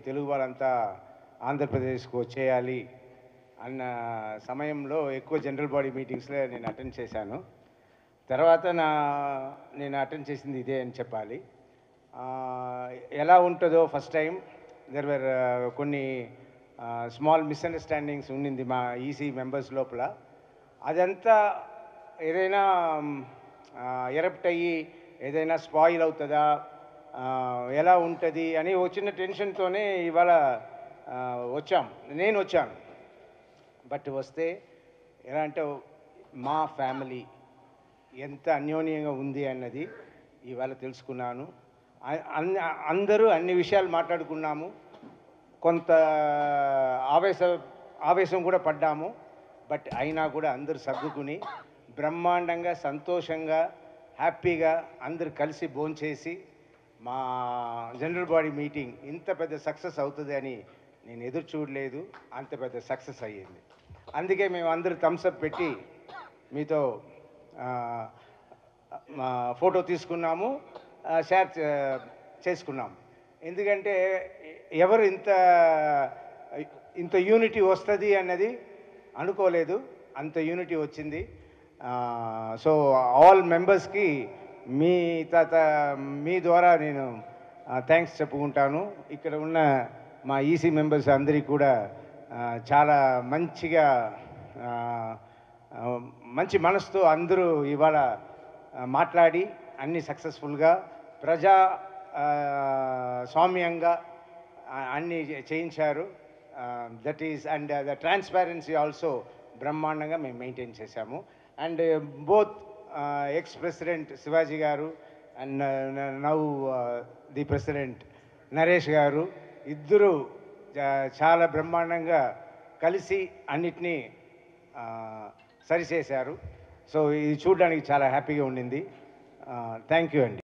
తెలుగు వాళ్ళంతా ఆంధ్రప్రదేశ్కు వచ్చేయాలి అన్న సమయంలో ఎక్కువ జనరల్ బాడీ మీటింగ్స్లో నేను అటెండ్ చేశాను తర్వాత నా నేను అటెండ్ చేసింది ఇదే అని చెప్పాలి ఆ, ఎలా ఉంటుందో ఫస్ట్ టైం దెర్ వర్ కొన్ని స్మాల్ మిస్అండర్స్టాండింగ్స్ ఉండింది మా ఈసీ మెంబర్స్ లోపల అదంతా ఏదైనా ఎరప్ట్ అయ్యి ఏదైనా స్పాయిల్ అవుతుందా ఆ, ఎలా ఉంటుంది అని ఓ చిన్న టెన్షన్తోనే ఇవాళ ఆ, వచ్చాం నేను వచ్చాను బట్ వస్తే ఎలా అంటే మా ఫ్యామిలీ ఎంత అన్యోన్యంగా ఉంది అన్నది ఇవాళ తెలుసుకున్నాను అ- అన్ని అందరూ అన్ని విషయాలు మాట్లాడుకున్నాము కొంత ఆవేశ ఆవేశం కూడా పడ్డాము బట్ అయినా కూడా అందరూ సర్దుకుని బ్రహ్మాండంగా సంతోషంగా హ్యాపీగా అందరు కలిసి భోంచేసి మా జనరల్ బాడీ మీటింగ్ ఇంత పెద్ద సక్సెస్ అవుతుంది అని నేను ఎదురు చూడలేదు అంత పెద్ద సక్సెస్ అయ్యింది అందుకే మేము అందరూ థమ్స్అప్ పెట్టి మీతో ఆ, మా ఫోటో తీసుకున్నాము ఆ, షేర్ చే- చేసుకున్నాము ఎందుకంటే ఎవరు ఇంత ఇంత యూనిటీ వస్తుంది అన్నది అనుకోలేదు అంత యూనిటీ వచ్చింది సో ఆల్ మెంబర్స్కి మీ తాత మీ ద్వారా నేను థ్యాంక్స్ చెప్పుకుంటాను ఇక్కడ ఉన్న మా ఈసీ మెంబర్స్ అందరికీ కూడా ఆ, చాలా మంచిగా ఆ, ఆ, మంచి మనసుతో అందరూ ఇవాళ ఆ, మాట్లాడి అన్ని సక్సెస్ఫుల్గా ప్రజా ఆ, స్వామ్యంగా ఆ, అన్ని చే- చేయించారు that is and the transparency also బ్రహ్మాండంగా మేము మెయింటైన్ చేశాము and both ex president Shivaji garu and now the president Naresh garu ఇద్దరు చా- చాలా బ్రహ్మాండంగా కలిసి అన్నిటినీ ఆ, సరిచేశారు సో ఇది చూడడానికి చాలా హ్యాపీగా ఉండింది థ్యాంక్ యూ అండి